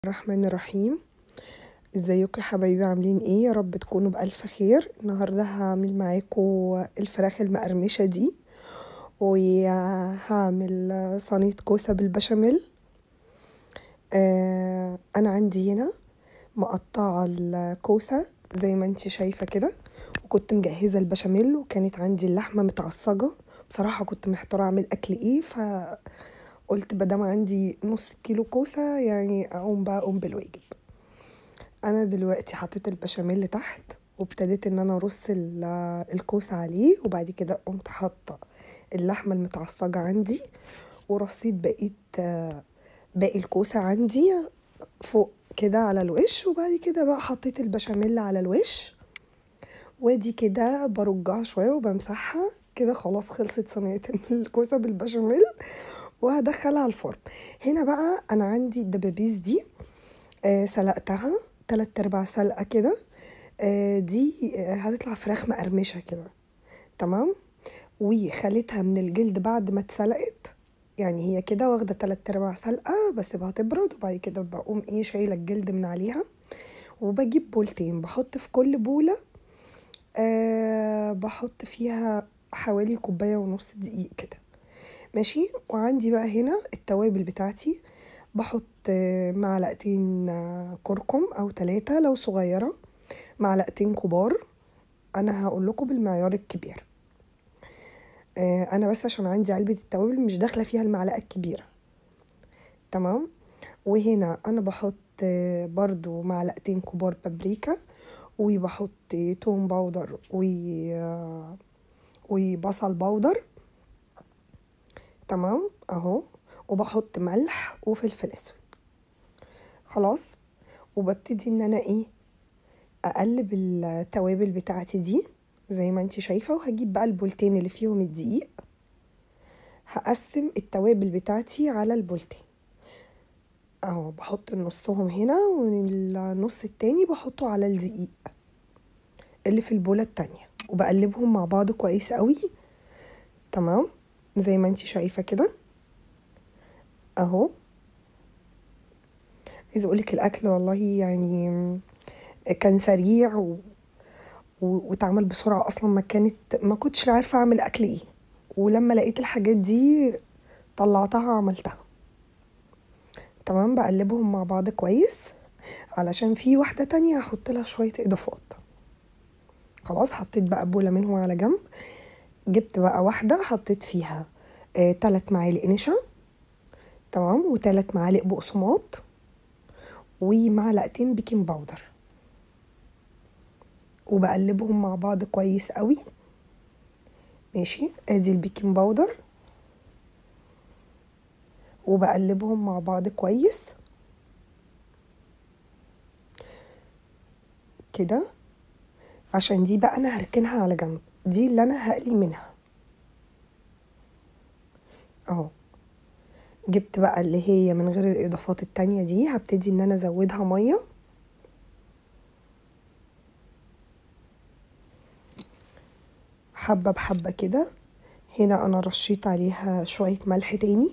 الرحمن الرحيم ازيكم يا حبايبي عاملين ايه يا رب تكونوا بألف خير النهاردة هعمل معاكم الفراخ المقرمشة دي وهعمل صينية كوسة بالبشاميل آه انا عندي هنا مقطعة الكوسة زي ما انتي شايفة كده وكنت مجهزة البشاميل وكانت عندي اللحمة متعصجة بصراحة كنت محتارة اعمل اكل ايه ف قلت بدام عندي نص كيلو كوسة يعني أقوم بقى أقوم بالواجب أنا دلوقتي حطيت البشاميل تحت وابتديت إن أنا أرص الكوسة عليه وبعد كده قمت حاطة اللحمة المتعصجة عندي ورصيت بقية باقي الكوسة عندي فوق كده على الوش وبعد كده بقى حطيت البشاميل على الوش وادي كده برجها شوية وبمسحها كده خلاص خلصت صينية الكوسة بالبشاميل وهدخلها الفرن هنا بقى انا عندي الدبابيس دي آه سلقتها تلات ارباع سلقه كده آه دي آه هتطلع فراخ مقرمشه كده تمام وخليتها من الجلد بعد ما اتسلقت يعني هي كده واخده تلات ارباع سلقه بسيبها تبرد وبعد كده بقوم ايه شايله الجلد من عليها وبجيب بولتين بحط في كل بوله أه بحط فيها حوالي كوبايه ونص دقيق كده ماشي وعندي بقى هنا التوابل بتاعتي بحط معلقتين كركم او ثلاثة لو صغيرة معلقتين كبار انا هقول لكم بالمعيار الكبير انا بس عشان عندي علبة التوابل مش داخلة فيها المعلقة الكبيرة تمام وهنا انا بحط برضو معلقتين كبار بابريكا وبحط توم باودر و وبصل باودر تمام اهو وبحط ملح وفلفل اسود خلاص وببتدي ان انا ايه اقلب التوابل بتاعتي دي زي ما انتي شايفه وهجيب بقى البولتين اللي فيهم الدقيق هقسم التوابل بتاعتي على البولتين اهو بحط نصهم هنا والنص التاني بحطه على الدقيق اللي في البوله التانية وبقلبهم مع بعض كويس قوي تمام زي ما انتي شايفة كده اهو عايزة اقولك الاكل والله يعني كان سريع و... واتعمل بسرعة اصلا ما كانت ما كنتش عارفة اعمل اكل ايه ولما لقيت الحاجات دي طلعتها وعملتها تمام بقلبهم مع بعض كويس علشان في واحدة تانية هحط لها شوية اضافات خلاص حطيت بقى بولة منهم على جنب جبت بقى واحدة حطيت فيها آه تلات معالق نشا تمام وتلات معالق بقسماط ومعلقتين بيكنج باودر وبقلبهم مع بعض كويس قوي ماشي ادي البيكنج باودر وبقلبهم مع بعض كويس كده عشان دي بقى انا هركنها على جنب دي اللي انا هقلي منها اهو جبت بقى اللي هي من غير الاضافات التانية دي هبتدي ان انا ازودها مية حبة بحبة كده هنا انا رشيت عليها شوية ملح تاني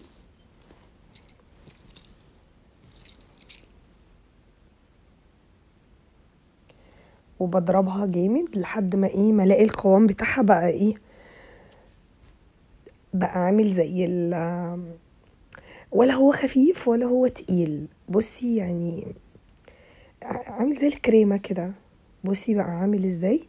وبضربها جامد لحد ما ايه ما الاقي القوام بتاعها بقى ايه بقى عامل زي ال ولا هو خفيف ولا هو تقيل بصي يعني عامل زي الكريمه كده بصي بقى عامل ازاي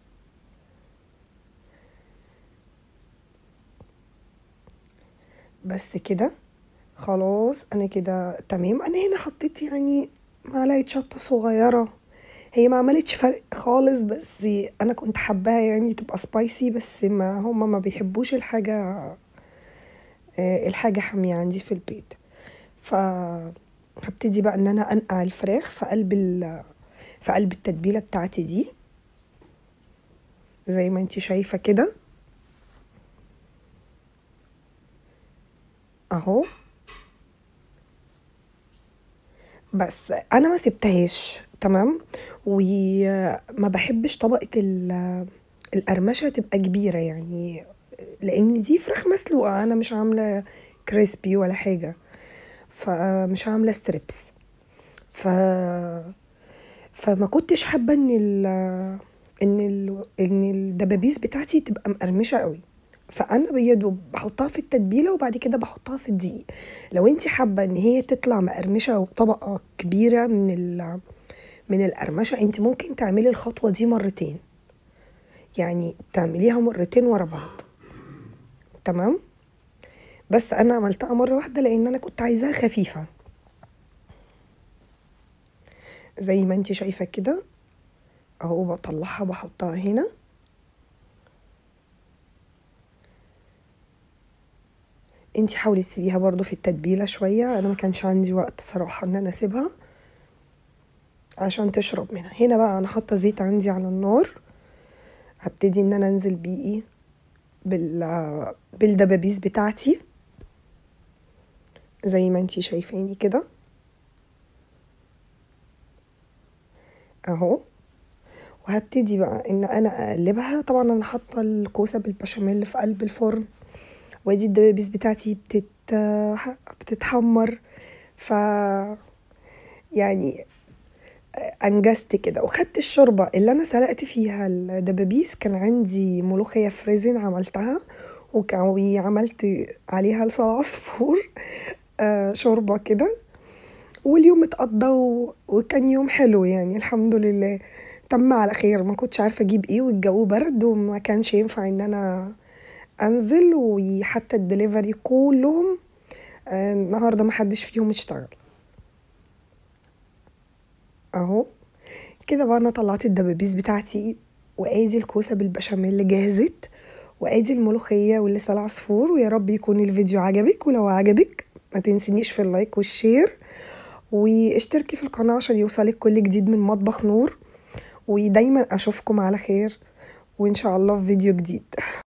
بس كده خلاص انا كده تمام انا هنا حطيت يعني معلقه شطه صغيره هي ما عملتش فرق خالص بس انا كنت حباها يعني تبقى سبايسي بس ما هما ما بيحبوش الحاجه الحاجه حاميه عندي في البيت ف هبتدي بقى ان انا انقع الفراخ في قلب في قلب التتبيله بتاعتي دي زي ما انتي شايفه كده اهو بس انا ما سبتهاش تمام وما بحبش طبقه القرمشه تبقى كبيره يعني لان دي فراخ مسلوقه انا مش عامله كريسبي ولا حاجه فمش عامله ستريبس ف فما كنتش حابه ان ال ان ال ان الدبابيس بتاعتي تبقى مقرمشه قوي فانا بيدوب بحطها في التتبيله وبعد كده بحطها في الدقيق لو انت حابه ان هي تطلع مقرمشه وطبقه كبيره من ال من القرمشه انت ممكن تعملي الخطوه دي مرتين يعني تعمليها مرتين ورا بعض تمام بس انا عملتها مره واحده لان انا كنت عايزاها خفيفه زي ما انت شايفه كده اهو بطلعها بحطها هنا انت حاولي تسيبيها برضو في التتبيله شويه انا ما كانش عندي وقت صراحه ان انا اسيبها عشان تشرب منها هنا بقى انا حاطه زيت عندي على النار هبتدي ان انا انزل بيه ايه بال بالدبابيس بتاعتي زي ما انتي شايفاني كده اهو وهبتدي بقى ان انا اقلبها طبعا انا حاطه الكوسه بالبشاميل في قلب الفرن وادي الدبابيس بتاعتي بتت بتتحمر ف يعني انجزت كده وخدت الشوربه اللي انا سلقت فيها الدبابيس كان عندي ملوخيه فريزن عملتها وعملت عليها لسان عصفور آه شوربه كده واليوم اتقضى وكان يوم حلو يعني الحمد لله تم على خير ما كنتش عارفه اجيب ايه والجو برد وما كانش ينفع ان انا انزل وحتى الدليفري كلهم آه النهارده ما حدش فيهم اشتغل اهو كده بقى انا طلعت الدبابيس بتاعتي وادي الكوسه بالبشاميل اللي جهزت وادي الملوخيه واللسان العصفور ويا رب يكون الفيديو عجبك ولو عجبك ما تنسينيش في اللايك والشير واشتركي في القناه عشان يوصلك كل جديد من مطبخ نور ودايما اشوفكم على خير وان شاء الله في فيديو جديد